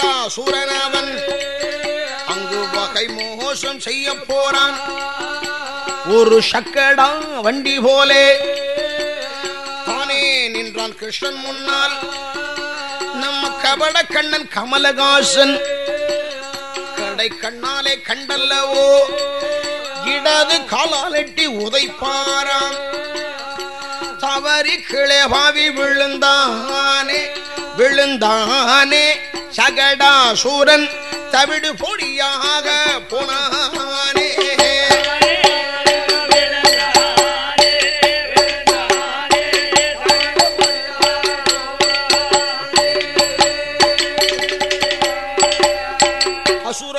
சூரனவன் அங்கு வகை மோசம் செய்ய போறான் ஒரு சக்கடா வண்டி போலே தானே நின்றான் கிருஷ்ணன் முன்னால் நம்ம கபட கண்ணன் கமலகாசன் கடை கண்ணாலே கண்டல்லவோ இடது காலாலெட்டி உதைப்பாராம் தவறி கிளே பாவி விழுந்தானே விழுந்தானே சகடா சூரன் தவிடு பொடியாக போனானே அசுர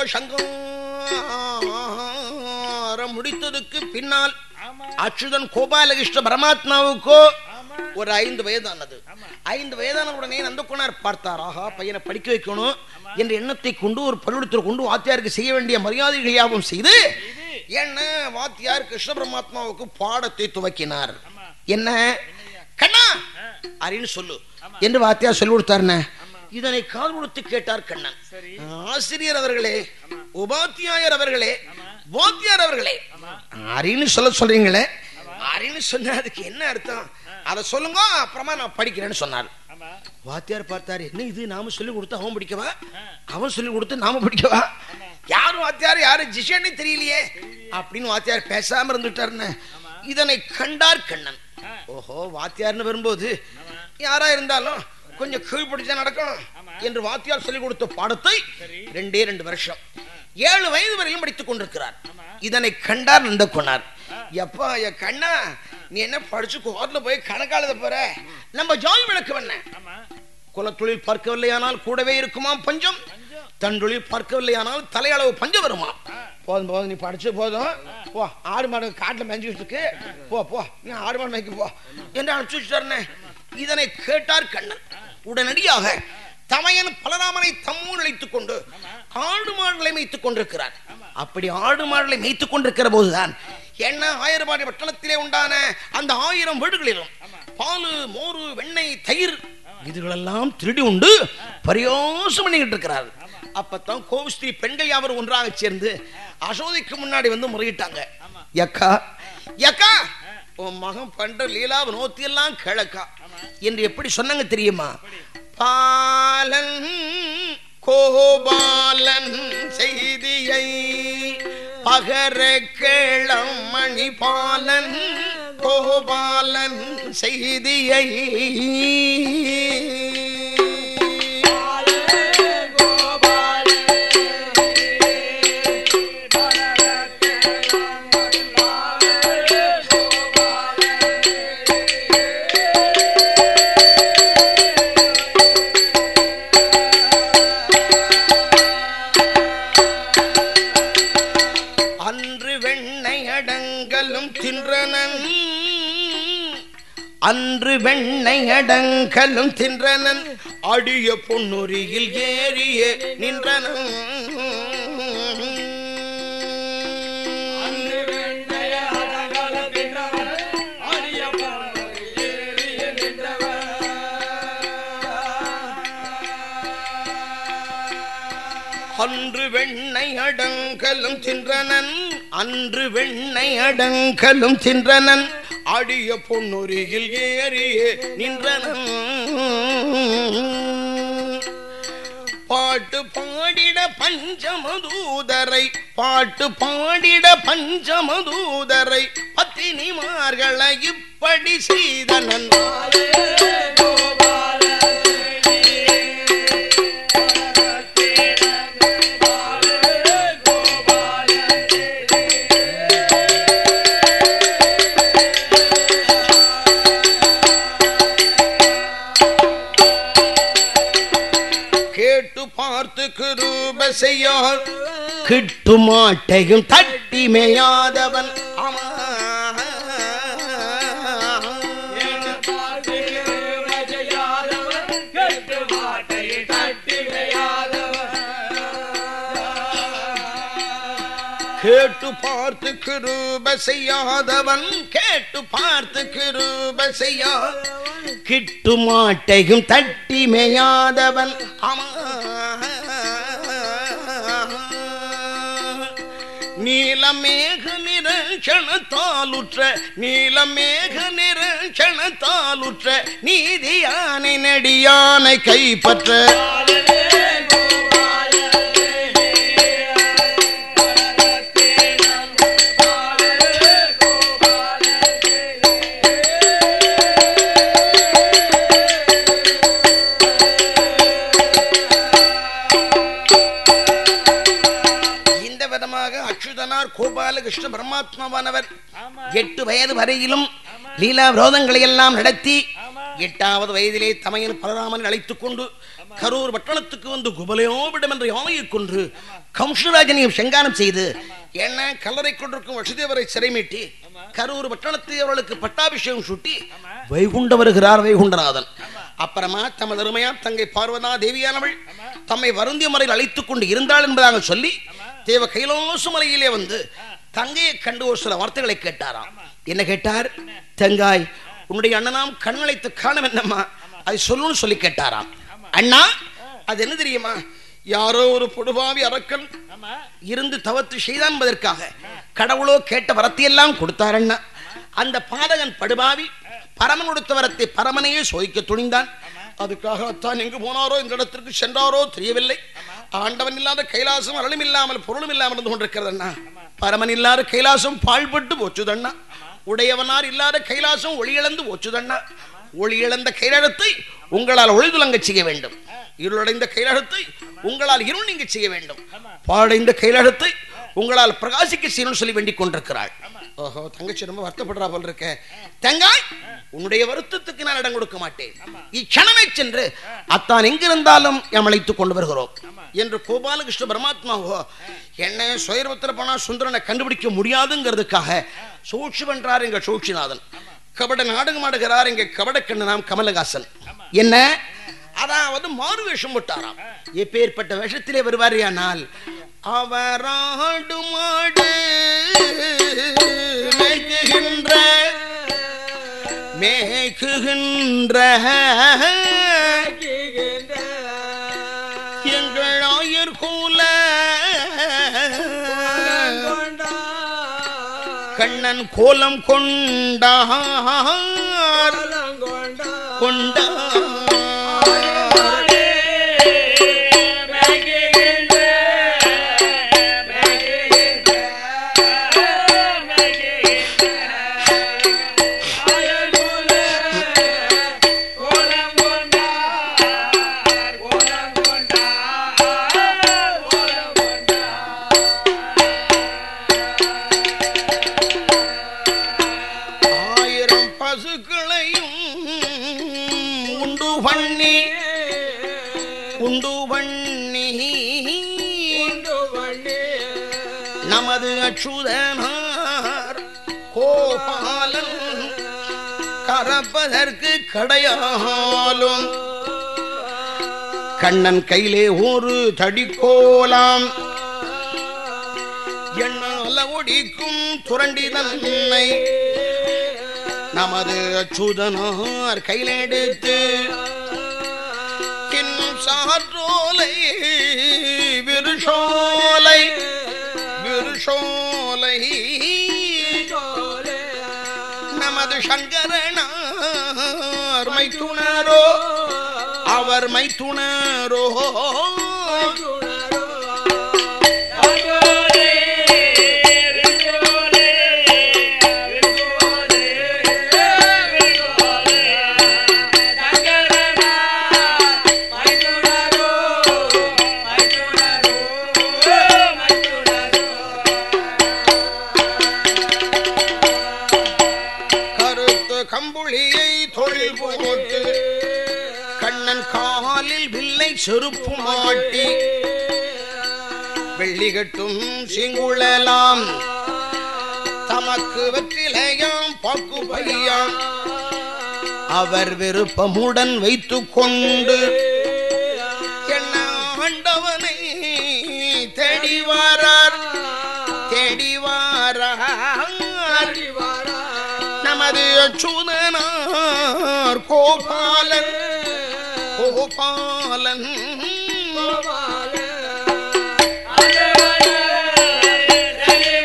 சங்காரம் முடித்ததுக்கு பின்னால் அச்சுதன் கோபாலகிருஷ்ண பரமாத்மாவுக்கோ ஒரு ஐந்து வயதானது ஐந்து வயதான உடனே நந்தகுமார் பார்த்தார் ஆஹா பையனை படிக்க வைக்கணும் என்ற எண்ணத்தை கொண்டு ஒரு பள்ளிடத்தில் கொண்டு வாத்தியாருக்கு செய்ய வேண்டிய மரியாதைகள் யாவும் செய்து என்ன வாத்தியார் கிருஷ்ண பரமாத்மாவுக்கு பாடத்தை துவக்கினார் என்ன கண்ணா அப்படின்னு சொல்லு என்று வாத்தியார் சொல்லி கொடுத்தாருன்னு இதனை கால் கொடுத்து கேட்டார் கண்ணன் ஆசிரியர் அவர்களே உபாத்தியாயர் அவர்களே வாத்தியார் அவர்களே அரின்னு சொல்ல சொல்றீங்களே அரின்னு சொன்ன அதுக்கு என்ன அர்த்தம் அதை சொல்லுங்க அப்புறமா நான் படிக்கிறேன்னு சொன்னார் வாத்தியார் பார்த்தாரு என்ன இது நாம சொல்லி கொடுத்து அவன் படிக்கவா அவன் சொல்லி கொடுத்து நாம படிக்கவா யாரு வாத்தியார் யாரு ஜிஷன்னு தெரியலையே அப்படின்னு வாத்தியார் பேசாம இருந்துட்டாருன்னு இதனை கண்டார் கண்ணன் ஓஹோ வாத்தியார்னு வரும்போது யாரா இருந்தாலும் கொஞ்சம் கீழ்பிடிச்சா நடக்கணும் என்று வாத்தியார் சொல்லிக் கொடுத்த பாடத்தை ரெண்டே ரெண்டு வருஷம் ஏழு வயது வரையிலும் படித்துக் கொண்டிருக்கிறார் இதனை கண்டார் நந்த கொண்டார் எப்பா என் கண்ணா நீ என்ன படிச்சு கோர்ல போய் கணக்காளத போற நம்ம ஜாதி விளக்கு என்ன குலத்தொழில் பார்க்கவில்லையானால் கூடவே இருக்குமா பஞ்சம் தன் தொழில் பார்க்கவில்லையானால் தலையளவு பஞ்சம் வருமா போதும் போதும் நீ படிச்சு போதும் போ ஆடு மாடு காட்டுல மேய்ஞ்சிட்டு இருக்கு போ போ நீ ஆடு மாடு மேய்க்க போ என்று அனுப்பிச்சு வச்சுட்டாருன்னு இதனை கேட்டார் கண்ணன் உடனடியாக தமையன் பலராமனை தம்மூர் அழைத்துக் கொண்டு ஆடு மாடுகளை மேய்த்துக் கொண்டிருக்கிறார் அப்படி ஆடு மாடுகளை மேய்த்துக் கொண்டிருக்கிற போதுதான் என்ன ஆயிரபாடி பட்டணத்திலே உண்டான அந்த ஆயிரம் வீடுகளிலும் பாலு மோரு வெண்ணெய் தயிர் இதுகளெல்லாம் திருடி உண்டு பரியோசம் பண்ணிக்கிட்டு இருக்கிறார் அப்பத்தான் கோவிஸ்திரி பெண்கள் யாவரும் ஒன்றாக சேர்ந்து அசோதிக்கு முன்னாடி வந்து முறையிட்டாங்க யக்கா யக்கா உன் மகன் பண்ற லீலா நோத்தி எல்லாம் கிழக்கா என்று எப்படி சொன்னாங்க தெரியுமா பாலன் கோபாலன் செய்தியை பகர கேளம் மணி பாலன் கோபாலன் செய்தியை அன்று வெண்ணை அடங்கலும் தின்றனன் அன்று வெண்ணை அடங்கலும் தின்றனன் அடிய பொன்னுரியில் ஏறிய நின்றனன் அன்று வெண்ணை அடங்கலும் தின்றனன் அன்று வெண்ணை அடங்கலும் தின்றனன் அடிய பொன்னுரியில் ஏறிய நின்றனன் பாட்டு பாடிட பஞ்சமதூதரை பாட்டு பாடிட பஞ்சமதூதரை பத்தினிமார்களை இப்படி செய்தனன் கேட்டு பார்த்து கிருப செய்யார் கிட்டு மாட்டையும் தட்டி மேயாதவன் ஆமா கேட்டு பார்த்து கிருப செய்யாதவன் கேட்டு பார்த்து கிருப செய்யா கிட்டு மாட்டையும் தட்டி மேயாதவன் ஆமா நீலமேக நிரட்சணத்தாலுற்ற நீலமேக நிரட்சணத்தாலுற்ற நீதியானை நடியானை கைப்பற்ற இந்த விதமாக அச்சுதனார் கோபாலகிருஷ்ண பரமாத்மாவானவர் எட்டு வயது வரையிலும் லீலா விரோதங்களை எல்லாம் நடத்தி எட்டாவது வயதிலே தமையன் பலராமன் அழைத்துக் கொண்டு கரூர் பட்டணத்துக்கு வந்து குபலையோவிடம் என்ற யானையை கொன்று கம்சராஜனையும் செங்கானம் செய்து என்ன கல்லறை கொண்டிருக்கும் வசுதேவரை சிறைமீட்டி கரூர் பட்டணத்தை அவர்களுக்கு பட்டாபிஷேகம் சுட்டி வைகுண்ட வருகிறார் வைகுண்டநாதன் அப்புறமா தமது அருமையா தங்கை பார்வதா தேவியானவள் தம்மை வருந்திய முறையில் அழைத்துக் கொண்டு இருந்தாள் என்பதாக சொல்லி தேவ கைலாச மலையிலே வந்து தங்கையை கண்டு ஒரு சில வார்த்தைகளை கேட்டாராம் என்ன கேட்டார் தங்காய் உன்னுடைய அண்ணனாம் கண்ணழைத்து காணம் என்னம்மா அதை சொல்லணும்னு சொல்லி கேட்டாராம் அண்ணா அது என்ன தெரியுமா யாரோ ஒரு பொடுபாவி அரக்கன் இருந்து தவத்து செய்தான் என்பதற்காக கடவுளோ கேட்ட வரத்தையெல்லாம் கொடுத்தார் அண்ணா அந்த பாதகன் படுபாவி பரமன் கொடுத்த வரத்தை பரமனையே சோதிக்க துணிந்தான் அதுக்காக அத்தான் எங்கு போனாரோ இந்த இடத்திற்கு சென்றாரோ தெரியவில்லை ஆண்டவன் இல்லாத கைலாசம் அருளும் இல்லாமல் பொருளும் இல்லாமல் இருந்து கொண்டிருக்கிறது அண்ணா பரமன் இல்லாத கைலாசம் பாழ்பட்டு போச்சுதண்ணா உடையவனார் இல்லாத கைலாசம் ஒளி இழந்து போச்சுதண்ணா ஒளி இழந்த கைலாசத்தை உங்களால் ஒளிதுலங்க செய்ய வேண்டும் இருளடைந்த கைலாசத்தை உங்களால் இருள் நீங்க செய்ய வேண்டும் பாடைந்த கைலாசத்தை உங்களால் பிரகாசிக்க செய்யணும்னு சொல்லி வேண்டிக் கொண்டிருக்கிறாள் ஓஹோ தங்கச்சி ரொம்ப வருத்தப்படுறா போல் இருக்க தங்காய் உன்னுடைய வருத்தத்துக்கு நான் இடம் கொடுக்க மாட்டேன் இச்சனமே சென்று அத்தான் எங்கிருந்தாலும் எம் அழைத்துக் கொண்டு வருகிறோம் என்று கோபாலகிருஷ்ண பரமாத்மாவோ என்ன சுயர்வத்தில் போனா சுந்தரனை கண்டுபிடிக்க முடியாதுங்கிறதுக்காக சூழ்ச்சி பண்றார் எங்க சூழ்ச்சிநாதன் கபட நாடகம் ஆடுகிறார் எங்க கபடக்கண்ணு நாம் கமலஹாசன் என்ன அதாவது மாறு வேஷம் போட்டாராம் எப்பேற்பட்ட வேஷத்திலே வருவார் ஆனால் அவராடு மாடு மேய்க்குகின்ற மேய்க்குகின்ற எங்கள் ஆயர் கூல கண்ணன் கோலம் கொண்டார் கொண்டார் ஆயிரம் பசுக்களையும் உண்டு பண்ணி உண்டு பண்ணி நமது அச்சுதனார் கோபாலன் கறப்பதற்கு கடையாலும் கண்ணன் கையிலே ஒரு தடிக்கோலாம் எண்ணால ஒடிக்கும் துரண்டி தன்னை நமது அச்சுதனார் கையிலெடுத்து இன்னும் சாற்றோலை விருஷோலை விருஷோலை நமது சங்கரனார் மைத்துணரோ அவர் மைத்துணரோ கருத்து கம்புளியை தொழில் போட்டு கண்ணன் காலில் வில்லை செருப்பு மாட்டி வெள்ளி கட்டும் சிங்குழலாம் தமக்கு வெற்றிலையாம் பாக்கு பையாம் அவர் விருப்பமுடன் வைத்துக் கொண்டு என்ன ஆண்டவனை தேடி வாரார் தேடி வாரார் நமது அச்சுதனார் கோபாலன் கோபாலன் ஆ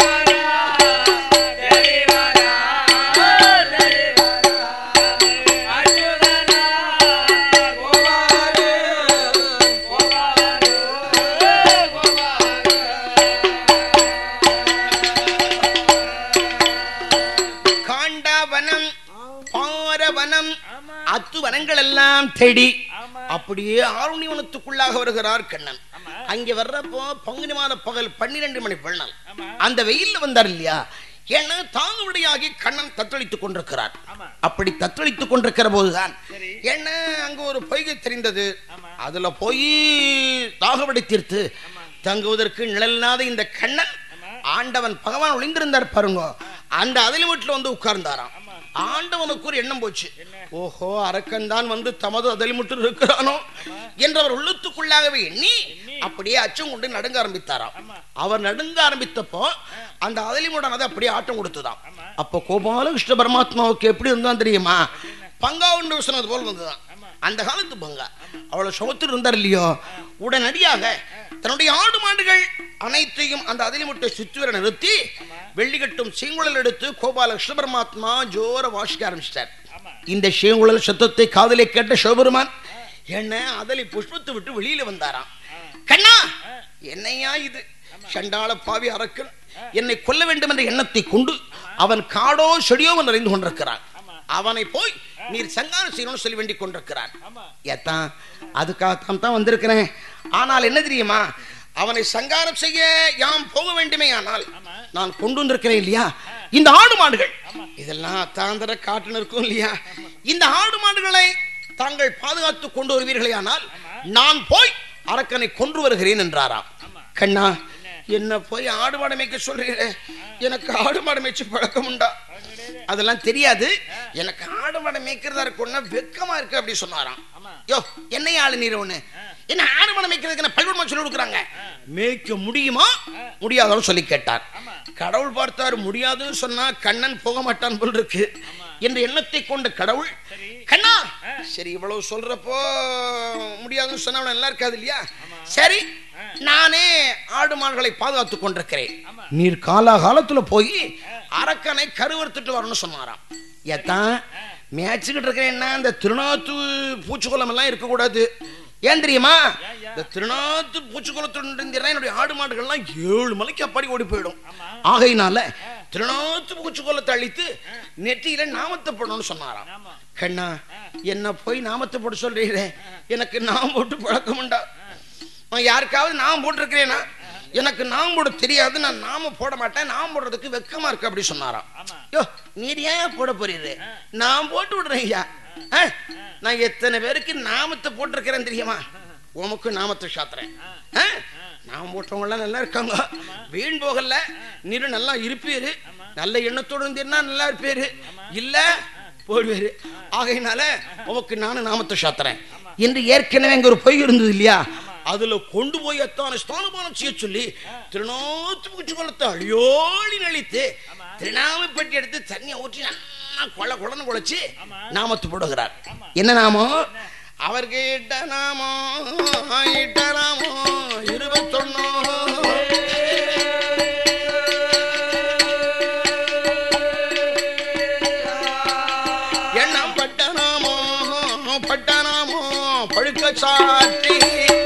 தேடி ஆமா. அப்படியே ஆருணிவனத்துக்குள்ளாக வருகிறார் கண்ணன் ஆமா. அங்கே வர்றப்போ பங்குனி மாத பகல் பன்னிரண்டு மணி பெண்ணால் ஆமா. அந்த வெயில்ல வந்தார் இல்லையா ஏன்னா தாங்குபடியாகி கண்ணன் தத்தளித்துக் கொண்டிருக்கிறார் ஆமா. அப்படி தத்தளித்துக் கொண்டிருக்கிற போதுதான் சரி. என்ன அங்க ஒரு பொய்கை தெரிந்தது ஆமா. அதுல போய் தாகபடி தீர்த்து ஆமா. தங்குவதற்கு நிழலில்லாத இந்த கண்ணன் ஆமா. ஆண்டவன் பகவான் ஒளிந்திருந்தார் பாருங்க அந்த அதில் வீட்டுல வந்து உட்கார்ந்தாராம் ஆமா. ஆண்டவனுக்கு ஒரு எண்ணம் போச்சு என்ன? ஓஹோ அரக்கன் தான் வந்து தமது அதில் மட்டும் இருக்கிறானோ என்றவர் உள்ளத்துக்குள்ளாகவே எண்ணி அப்படியே அச்சம் கொண்டு நடுங்க ஆரம்பித்தாராம் ஆமா. அவர் நடுங்க ஆரம்பித்தப்போ அந்த அதிலிமுடன் அப்படியே ஆட்டம் கொடுத்துதான் ஆமா. அப்போ கோபாலகிருஷ்ண பரமாத்மாவுக்கு எப்படி இருந்தான் தெரியுமா பங்கா ஒன்று சொன்னது போல் வந்துதான் ஆமா. அந்த காலத்து பங்கா அவ்வளவு சுகத்தில் இருந்தார் இல்லையோ உடனடியாக தன்னுடைய ஆடு மாடுகள் அனைத்தையும் அந்த அதிலிமுட்டை சுற்றி நிறுத்தி வெள்ளிக்கட்டும் சீங்குழல் எடுத்து கோபாலகிருஷ்ண பரமாத்மா ஜோர வாசிக்க ஆரம்பிச்சிட்டார் ஆமா. இந்த சீங்குழல் சத்தத்தை காதலை கேட்ட சிவபெருமான் என்ன அதலை புஷ்பத்தை விட்டு வெளியில வந்தாராம் கண்ணா என்னையா இது சண்டாள பாவி அரக்கன் என்னை கொல்ல வேண்டும் என்ற எண்ணத்தை கொண்டு அவன் காடோ செடியோ நிறைந்து கொண்டிருக்கிறான் ஆமா. அவனை போய் நீர் சங்காரம் செய்யணும்னு சொல்லி வேண்டிக் கொண்டிருக்கிறான் ஆமா. ஏத்தான் அதுக்காகத்தான் தான் வந்திருக்கிறேன் ஆனால் என்ன தெரியுமா அவனை சங்காரம் செய்ய யாம் போக வேண்டுமே ஆனால் ஆமா. நான் கொண்டு வந்திருக்கிறேன் இல்லையா இந்த ஆடு மாடுகள் இதெல்லாம் அத்தாந்தர காட்டுல இருக்கும் இல்லையா இந்த ஆடு மாடுகளை தாங்கள் பாதுகாத்து கொண்டு வருவீர்களே ஆனால் நான் போய் அரக்கனை கொன்று வருகிறேன் என்றாராம் ஆமா. கண்ணா என்ன போய் ஆடு மாடு மேய்க்க சொல்றீரே எனக்கு ஆடு மாடு மேய்ச்சி பழக்கம் உண்டா அதெல்லாம் தெரியாது எனக்கு ஆடு மாடு மேய்க்கிறதா இருக்கும்னா வெக்கமா இருக்கு அப்படி சொன்னாராம் ஆமா. யோ என்னை ஆளு நீர் ஒண்ணு என்ன ஆடு மாடு மேய்க்கிறதுக்கு என்ன பல்வன்மா சொல்லி கொடுக்குறாங்க மேய்க்க முடியுமா முடியாதான்னு சொல்லி கேட்டார் ஆமா. கடவுள் பார்த்தார் முடியாதுன்னு சொன்னா கண்ணன் போக மாட்டான் போல் இருக்கு என்ற எண்ணத்தை கொண்ட கடவுள் சரி. கண்ணா சரி இவ்வளவு சொல்றப்போ முடியாதுன்னு சொன்னா அவன் நல்லா இருக்காது இல்லையா சரி நானே ஆடு மாடுகளை பாதுகாத்துக் கொண்டிருக்கிறேன் ஆமா. நீர் காலாகாலத்துல போய் அரக்கனை கருவறுத்துட்டு வரணும்னு சொன்னாராம் ஏத்தான் மேய்ச்சிக்கிட்டு இருக்கிறேன்னா இந்த திருநாத்து பூச்சிக்குளம் எல்லாம் இருக்கக்கூடாது ஏன் தெரியுமா இந்த திருநாத்து பூச்சிக்குளத்துடன் என்னுடைய ஆடு மாடுகள்லாம் ஏழு மலைக்கு அப்பாடி ஓடி போயிடும் ஆமா. ஆகையினால திருநாத்து பூச்சிக்குளத்தை அழித்து நெற்றியில நாமத்தை போடணும்னு சொன்னாராம் ஆமா. கண்ணா என்ன போய் நாமத்தை போட சொல்றீரே எனக்கு நாம் போட்டு பழக்கம் உண்டா நான் யாருக்காவது நாம் போட்டிருக்கிறேனா எனக்கு நாம் போட தெரியாது நான் நாம போட மாட்டேன் நாம் போடுறதுக்கு வெக்கமா இருக்கு அப்படி சொன்னாராம் ஆமா. யோ நீர் ஏன் போட போறீரு நான் போட்டு விடுறேன் ஐயா ஆ, நான் எத்தனை பேருக்கு நாமத்தை போட்டிருக்கிறேன் தெரியுமா உமக்கு நாமத்தை சாத்துறேன் ஆ, நாம போட்டவங்க எல்லாம் நல்லா இருக்காங்க வீண் போகல நீரு நல்லா இருப்பீரு நல்ல எண்ணத்தோடு இருந்தீர்னா நல்லா இருப்பீரு இல்ல போடுவாரு ஆகையினால உமக்கு நானும் நாமத்தை சாத்துறேன் என்று ஏற்கனவே அங்க ஒரு பொய் இருந்தது இல்லையா அதுல கொண்டு போய் எத்தான ஸ்தானபானம் செய்ய சொல்லி திருநாத்து பூச்சி குளத்தை அழியோடி நழித்து திருநாமப்பட்டி எடுத்து தண்ணியை ஊற்றி நல்லா கொல கொலன்னு குழைச்சு நாமத்து போடுகிறார் என்ன நாமம் அவருக்கு இட்ட நாமம் இட்ட நாமம் இருபத்தொன்னு எண்ணம் பட்ட நாமோ பட்ட நாமோ பழுக்க சாற்றி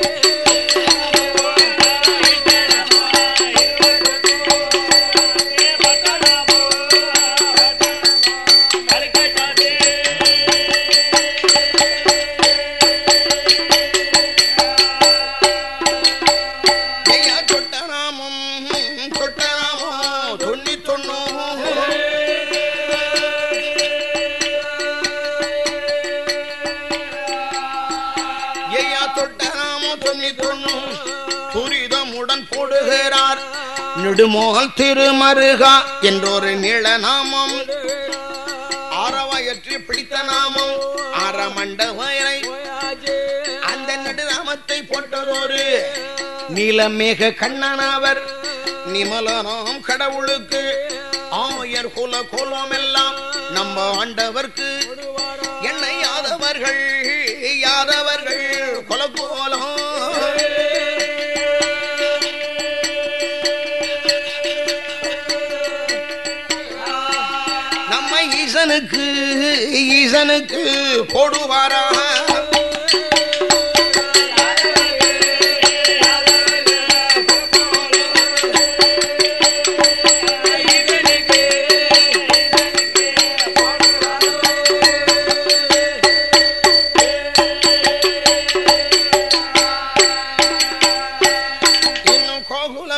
ஐயா தொட்ட நாமம் தொட்ட நாமம் தொண்ணூத்தொன்னு ஐயா தொட்ட நாமம் தொண்ணூத்தொன்னு துரிதமுடன் போடுகிறார் நெடுமோகல் திருமருகா என்றொரு நிழநாமம் ஆரவாயற்றி பிடித்த நாமம் அறமண்ட வயலை அந்த நடுநாமத்தை போட்டதொரு நீலமேக கண்ணனாவர் நிமலனாம் கடவுளுக்கு ஆயர் குல கோலம் எல்லாம் நம்ம ஆண்டவர்க்கு என்னை யாதவர்கள் யாதவர்கள் கொல கோலம் நம்ம ஈசனுக்கு ஈசனுக்கு போடுவாரா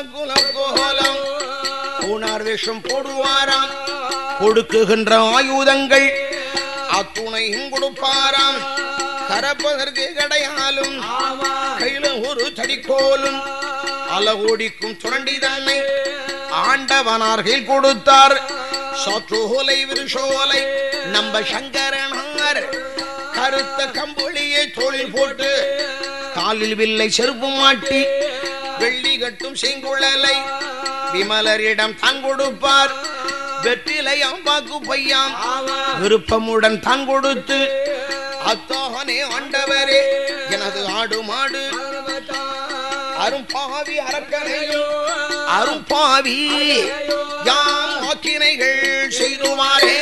குலம் கோலம் பூனார் வேஷம் போடுவாராம் கொடுக்குகின்ற ஆயுதங்கள் அத்துணையும் கொடுப்பாராம் கரப்பதற்கு கடையாலும் கையில ஒரு தடிக்கோலும் அலகோடிக்கும் சுரண்டி தன்னை ஆண்டவனார்கள் கொடுத்தார் சோலை விருஷோலை நம்ம சங்கரனார் கருத்த கம்பொழியை தோளில் போட்டு காலில் வில்லை செருப்பு மாட்டி வெள்ளி கட்டும் செங்குழலை விமலரிடம் தான் கொடுப்பார் வெற்றிலை அம்பாக்கு பையாம் விருப்பமுடன் தான் கொடுத்து அத்தோகனே ஆண்டவரே எனது ஆடு மாடு அரும்பாவி அரக்கனையும் அரும்பாவி யாம் ஆக்கினைகள் செய்துவாரே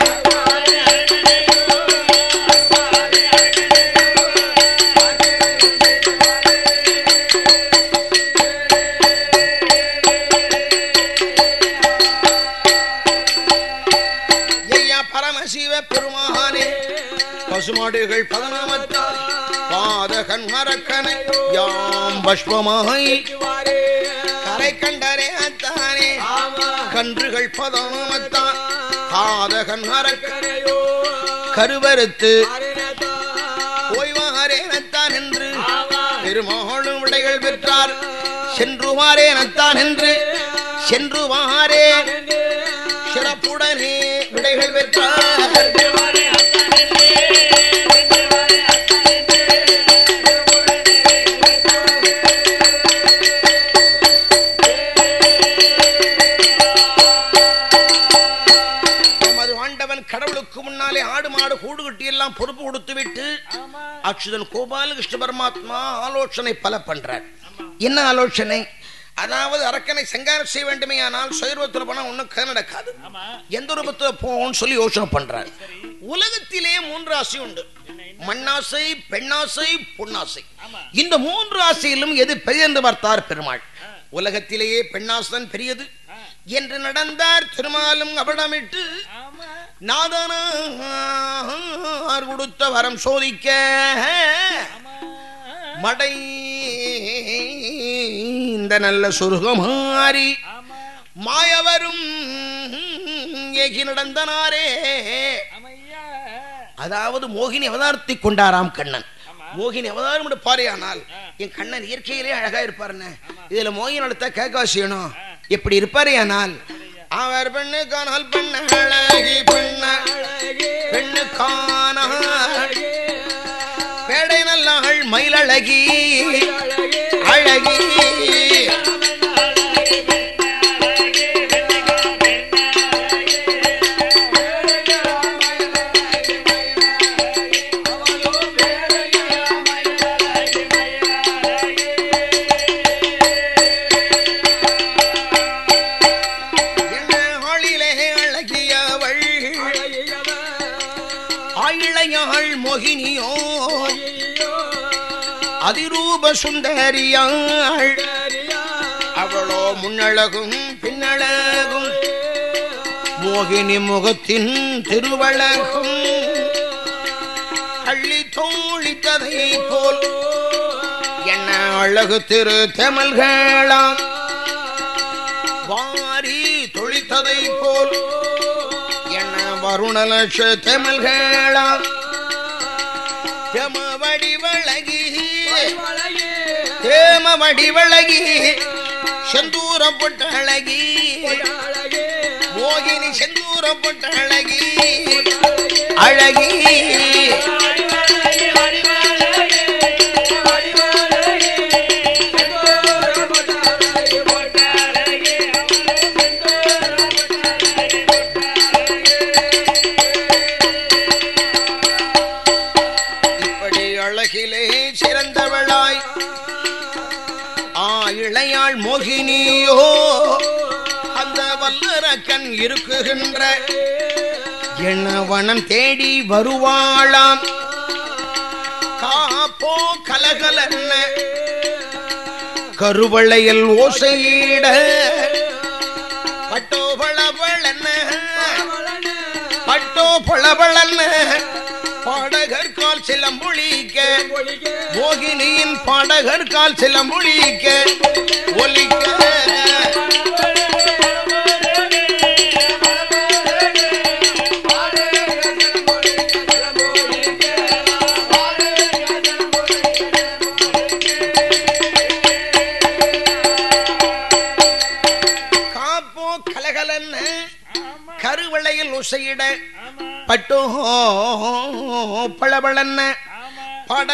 ஐயா பரமசிவ பெருமானே பசுமாடுகள் பதினாமத்தால் பாதகன் அரக்கனை யாம் பஷ்பமாய் கரை கண்டரே அத்தானே கன்றுகள் பதாமத்தான் காதகன் அரக்கனை கருவறுத்து ஓய்வாரேனத்தான் என்று பெருமாளும் விடைகள் பெற்றார் சென்றுவாரேனத்தான் என்று சென்றுவாரே சிறப்புடனே விடைகள் பெற்றார் நமது ஆண்டவன் கடவுளுக்கு முன்னாலே ஆடு மாடு கூடு கட்டி எல்லாம் பொறுப்பு கொடுத்து விட்டு அச்சுதன் கோபாலகிருஷ்ண பரமாத்மா ஆலோசனை பல பண்றார் என்ன ஆலோசனை அதாவது அரக்கனை சங்காரம் செய்ய வேண்டுமே ஆனால் சுயரூபத்தில் போனா ஒண்ணும் கதை நடக்காது எந்த ரூபத்துல போகும்னு சொல்லி யோசனை பண்றார் உலகத்திலே மூன்று ஆசை உண்டு மண்ணாசை பெண்ணாசை பொன்னாசை இந்த மூன்று ஆசையிலும் எது பெரிய என்று பார்த்தார் பெருமாள் உலகத்திலேயே பெண்ணாசன் பெரியது என்று நடந்தார் திருமாலும் அபடமிட்டு நாதனார் கொடுத்த வரம் சோதிக்க மடை இந்த நல்ல சொருகமாரி மாயவரும் ஏகி நடந்தனாரே அதாவது மோகினி அவதாரத்தை கொண்டாராம் கண்ணன் மோகினி அவதாரம் பாறையானால் என் கண்ணன் இயற்கையிலே அழகா இருப்பாருன்னு இதுல மோகினி நடத்த கேட்க செய்யணும் எப்படி இருப்பாரே ஆனால் அவர் பெண்ணு காணால் பெண்ண அழகி பெண்ண பெண்ணு காணால் பேடை நல்லாள் மயிலழகி அழகி என்ன ஆளிலே அழகியவள் ஆயிழையாள் மோகினியோ அதிரூப சுந்தரியாள் அவளோ முன்னழகும் பின்னழகும் மோகினி முகத்தின் திருவழகும் அள்ளி தோழித்ததை போல் என்ன அழகு திரு தெமல்களாம் வாரி தொழித்ததை போல் என்ன வருணலட்ச தெமல்களாம் தெம வடிவழகி தேம வடிவழகி செந்தூரப்பட்ட அழகி மோகினி செந்தூரப்பட்ட அழகி அழகி இப்படி அழகிலே சிறந்தவளாய் ஆ இளையாள் மோகினியோ அந்த வல்லரக்கன் இருக்குகின்ற எண்ணவனம் தேடி வருவாளாம் காப்போ கலகலன்ன கருவளையல் ஓசையிட பட்டோ பளபளன்ன பட்டோ பளபளன்ன பாடகர் கால் சிலம்பொழிக்க மோகினியின் பாடகர் கால் சிலம்பொழிக்க ஒலிக்க படுவளையில் உசையிட ஆமா பட்டோ பளபளன்ன ஆமா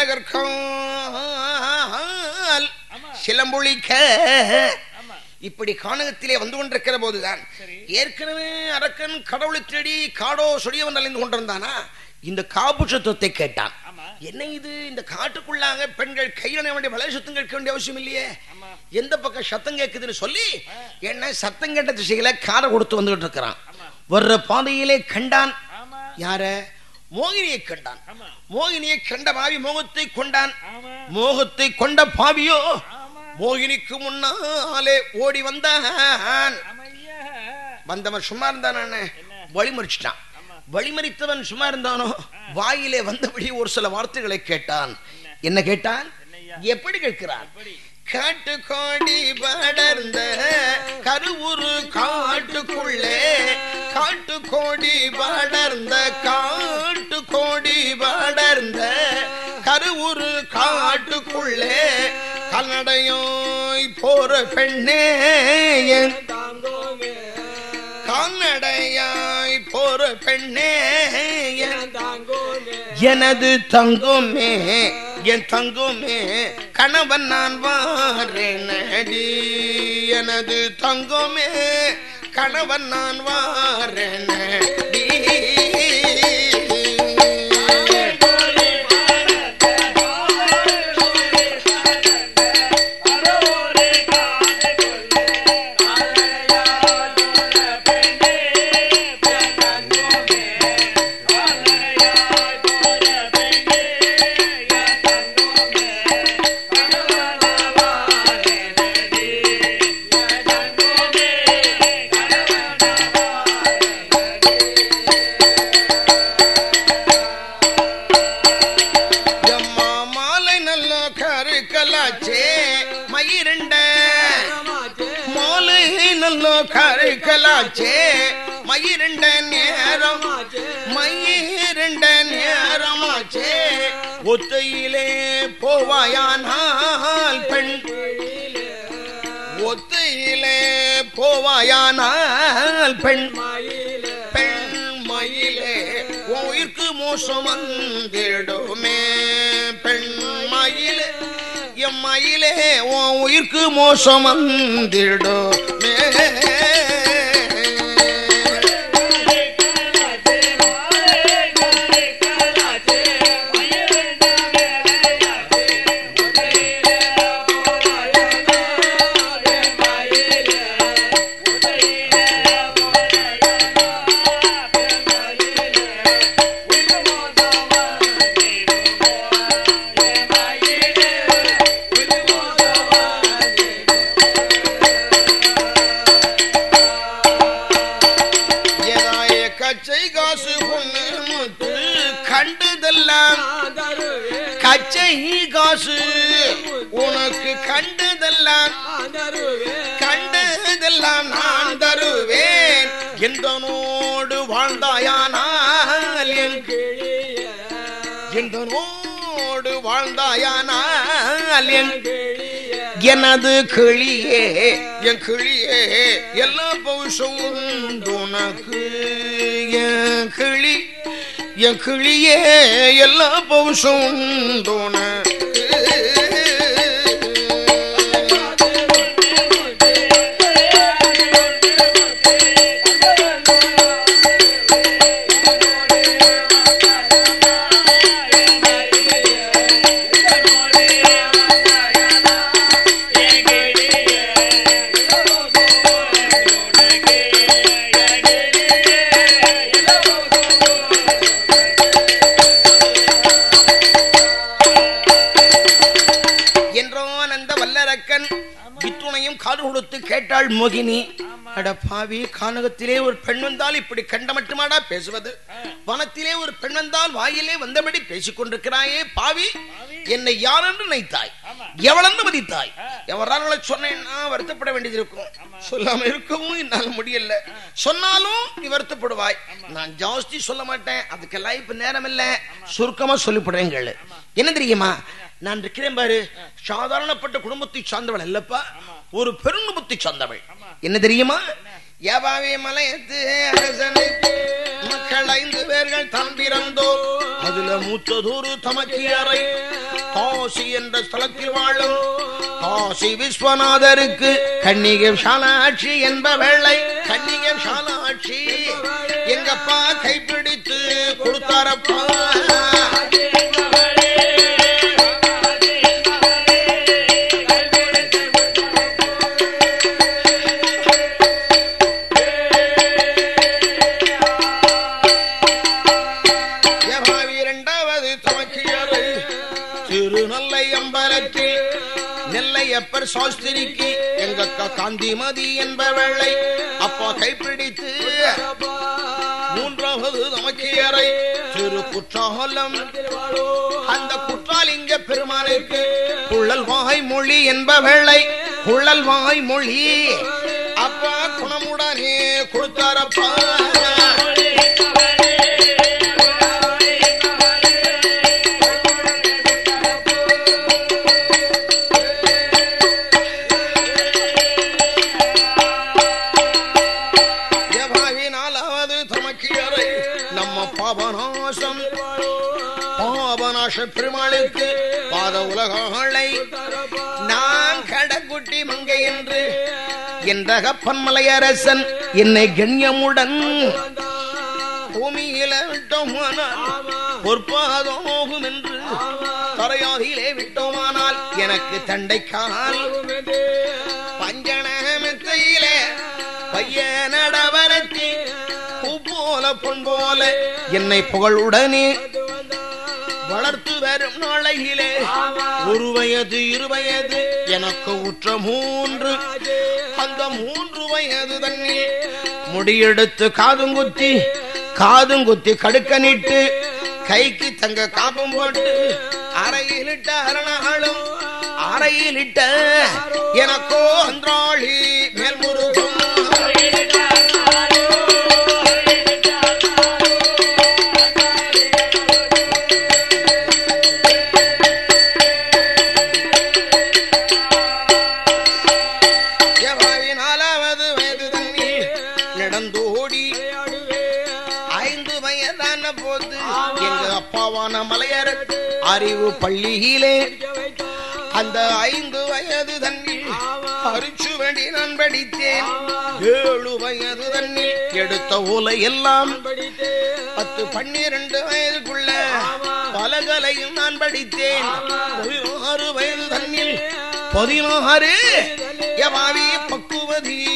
பாடகர்கால் ஆமா. சிலம்பொழிக்க ஆமா இப்படி கானகத்திலே வந்து கொண்டிருக்கிற போதுதான் சரி. ஏற்கனவே அரக்கன் கடவுளை தேடி காடோ சொடியவன் அலைந்து கொண்டிருந்தானா இந்த காப்புஷத்துவத்தை கேட்டான் ஆமா என்ன இது இந்த காட்டுக்குள்ளாக பெண்கள் கையில வேண்டிய வலை சத்தம் கேட்க வேண்டிய அவசியம் இல்லையே ஆமா எந்த பக்கம் சத்தம் கேட்குதுன்னு சொல்லி என்ன சத்தம் கேட்ட திசையில காரை கொடுத்து வந்துகிட்டு இருக்கிறான் ஆமா வர்ற பாதையிலே கண்டான் ஆமா யார மோகினியை கண்டான் ஆமா மோகினியை கண்ட பாவி மோகத்தை கொண்டான் ஆமா மோகத்தை கொண்ட பாவியோ ஆமா மோகினிக்கு முன்னாலே ஓடி வந்தான் ஆமையா வந்தவன் சும்மா இருந்தான் என்ன? வழிமறிச்சிட்டான் ஆமா வழிமறித்தவன் சும்மா இருந்தானோ வாயிலே வந்தபடி ஒரு சில வார்த்தைகளை கேட்டான் என்ன கேட்டான் என்னய்யா? எப்படி கேட்கிறான் எப்படி காட்டு கோடி படர்ந்த கருவுரு காட்டுக்குள்ளே காட்டு கோடி படர்ந்த காட்டு கோடி படர்ந்த கருவுரு காட்டுக்குள்ளே கல்லடையோய் போற பெண்ணே என் கால்நடையாய் போற பெண்ணே என் எனது தங்குமே என் தங்குமே கணவன் நான் வாரேனடி எனது தங்குமே கணவன் நான் வாரேனடி எம்மா மாலை நல்ல கருக்கலாச்சே மயிருண்ட மாலை நல்ல கருக்கலாச்சே மயிருண்ட நேரம் மயிருண்ட நேரமாச்சே ஒத்தையிலே போவாயானால் பெண் ஒத்தையிலே போவாயானால் பெண் பெண் மயிலே உன் உயிர்க்கு மோசம் வந்திடுமே பெண் மயிலே என் மயிலே உன் உயிர்க்கு மோசம் வந்திடுமே ஏதாய கச்சை காசு பொண்ணு முத்து கண்டதெல்லாம் கச்சை காசு உனக்கு கண்டதெல்லாம் கண்டதெல்லாம் நான் தருவேன் எந்தனோடு வாழ்ந்தாயானால் என் எந்தனோடு வாழ்ந்தாயானால் என் எனது கிளியே என் கிளியே எல்லா பௌஷம் உண்டு உனக்கு என் கிளி என் கிளியே எல்லா பௌஷம் உண்டு உனக்கு என்றோ அந்த வல்லரக்கன் இத்துணையும் காது கொடுத்து கேட்டாள் மோகினி அட பாவி கானகத்திலே ஒரு பெண் வந்தால் இப்படி கண்ட மட்டுமாடா பேசுவது வனத்திலே ஒரு பெண் வந்தால் வாயிலே வந்தபடி பேசிக் கொண்டிருக்கிறாயே பாவி என்னை யார் என்று நினைத்தாய் எவளென்று மதித்தாய் எவரார்களை சொன்னேன்னா வருத்தப்பட வேண்டியது இருக்கும் சொல்லாம இருக்கவும் என்னால முடியல சொன்னாலும் நீ வருத்தப்படுவாய் நான் ஜாஸ்தி சொல்ல மாட்டேன் அதுக்கெல்லாம் இப்ப நேரம் இல்ல சுருக்கமா சொல்லிப்படுறேன் கேளு என்ன தெரியுமா நான் இருக்கிறேன் பாரு சாதாரணப்பட்ட குடும்பத்தை சார்ந்தவள் அல்லப்பா ஒரு பெருங்குடும்பத்தை சார்ந்தவள் என்ன தெரியுமா யபாவி மலையத்து அரசனுக்கு மக்கள் ஐந்து பேர்கள் தான் பிறந்தோர் அதுல மூத்ததொரு தமக்கியரை காசி என்ற ஸ்தலத்தில் வாழும் காசி விஸ்வநாதருக்கு கன்னிகை சாலாட்சி என்பவளை கன்னிகை சாலாட்சி எங்கப்பா கைப்பிடித்து கொடுத்தாரப்பா யபாவி இரண்டாவது தமக்கியரை திருநெல்லை அம்பலத்தில் நெல்லையப்பர் சாஸ்திரிக்கு எங்க அக்கா காந்திமதி என்பவளை அப்பா கைப்பிடித்து மூன்றாவது நமக்கியரை திரு குற்றாலம் அந்த குற்றாலிங்க பெருமானுக்கு குழல் வாய் மொழி என்பவளை குழல் வாய் மொழி அப்பா குணமுடனே கொடுத்தாரப்பா யபாவி நாலாவது தமக்கியரை நம்ம பாபநாசம் பாபநாச பெருமாளுக்கு பாத உலகாளை நான் கடக்குட்டி மங்கை என்று என் தகப்பன்மலையரசன் என்னை கண்ணியமுடன் பூமியில விட்டோமானால் பொற்பாதோகும் என்று தரையாதியிலே விட்டோமானால் எனக்கு தண்டைக்கால் பஞ்சனமெத்தையிலே பைய நடவரத்தி பூ போல பொன் போல என்னை புகழுடனே வளர்த்து வரும் நாளையிலே ஒரு வயது இரு வயது எனக்கு உற்ற மூன்று அந்த மூன்று வயது தண்ணில் முடியெடுத்து காதுங்குத்தி காதுங்குத்தி கடுக்க நீட்டு கைக்கு தங்க காப்பம் போட்டு அறையிலிட்ட அரணாளும் அறையிலிட்ட எனக்கோ அன்றாளி மேல்முருகும் யவாவி நாலாவது வயது தண்ணில் நடந்தோடி ஐந்து வயதான போது எங்க அப்பாவான மலையர் அறிவு பள்ளியிலே அந்த ஐந்து வயது தண்ணில் பரிச்சு வேண்டி நான் படித்தேன் ஏழு வயது தண்ணில் எடுத்த ஓலை எல்லாம் பத்து பன்னிரண்டு வயதுக்குள்ள பலகலையும் நான் படித்தேன் பதினாறு வயது தண்ணில் பதினாறு யவாவி பக்குவதி